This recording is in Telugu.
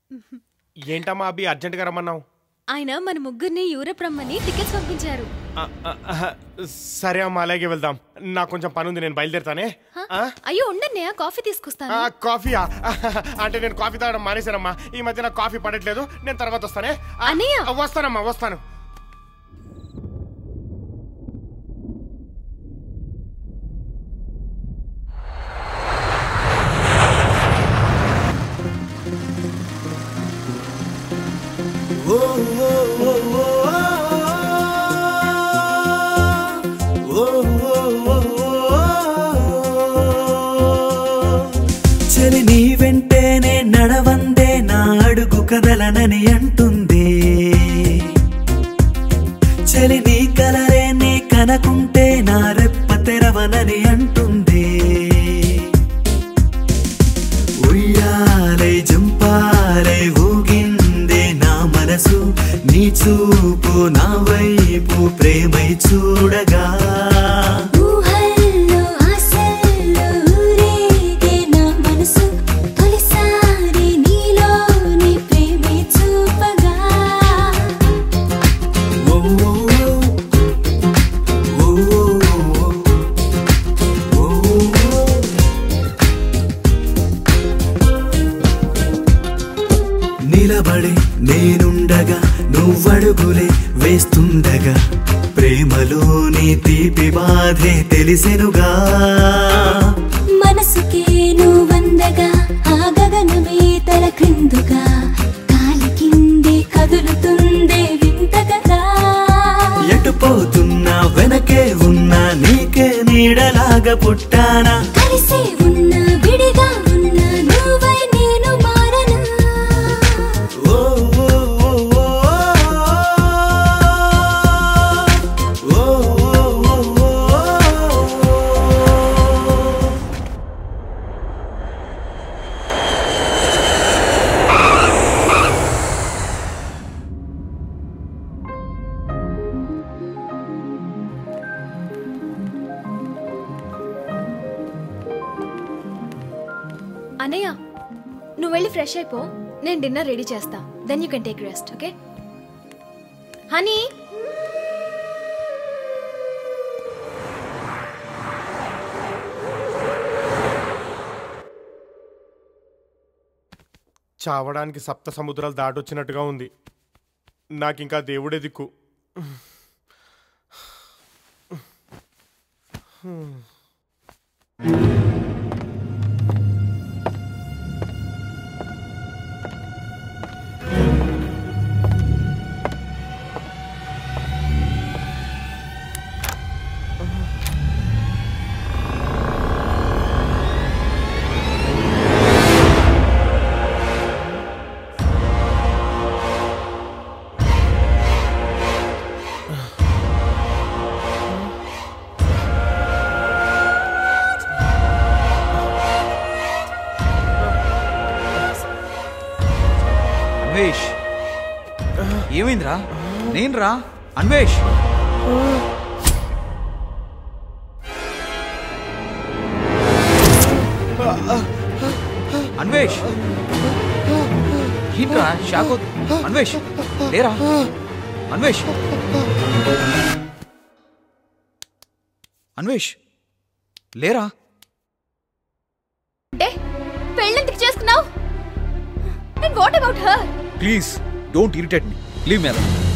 ఏంటమ్మా అభి అర్జెంట్గా రమ్మన్నావు ఆయన మన ముగ్గురిని యూరప్ రమ్మని టికెట్స్ పంపించారు ఆ, ఆ, ఆ, సరే అమ్మా అలాగే వెళ్దాం నాకు కొంచెం పని ఉంది నేను బయలుదేరుతానే హ? ఆ? అయ్యో ఉండండి కాఫీ తీసుకొస్తాను ఆ, కాఫీయా అంటే నేను కాఫీ తాగడం మానేశానమ్మా ఈ మధ్య నాకు కాఫీ పడట్లేదు నేను తర్వాత వస్తానే ఆ, అన్నయ్య! వస్తానమ్మా వస్తాను చెలి నీ వెంటేనే నడవందే నా అడుగు కదలనని అంటుంది చెలి నీ కలరే నీ కనకుంటే నా రెప్ప తెరవనని అంటుంది ఉయ్యాలై జంపాలై ఊగిందే నా మనసు నీ చూపు నా వైపు ప్రేమై చూడగా ఊహల్లో ఆశల్లో ఊరేగే నా మనసు తొలిసారి నీలోని ప్రేమే చూపగా ఓ ఓ ఓ ఓ నిలబడి నేనుండగా నువ్వడుగులే వేస్తుండగా ప్రేమలోని తీపి బాధే తెలిసెనుగా మనసుకే నువ్వందగా ఆ గగనమే తల క్రిందుగా కాలి కిందే కదులుతుందే వింత కదా ఎటు పోతున్నా వెనకే ఉన్నా నీకే నీడలాగా పుట్టానా కలిసే ఉన్న విడిగా ఉన్న నువ్వై నేను మారనా ఓ ఓ ఓ ఓ ఓ ఓ అనయ్య నువ్వు వెళ్ళి ఫ్రెష్ అయిపో నేను డిన్నర్ రెడీ చేస్తా then you can take rest okay honey చావడానికి సప్త సముద్రాలు దాటొచ్చినట్టుగా ఉంది నాకింకా దేవుడే దిక్కు అన్వేష్ ఏమైందిరా నేను రా అన్వేష్ అన్వేష్ ఏంట్రా షాక్ అవుతు- అన్వేష్ లేరా అన్వేష్ అన్వేష్ లేరా అంటే పెళ్ళెందుకు చేసుకున్నావు and what about her please don't irritate me leave me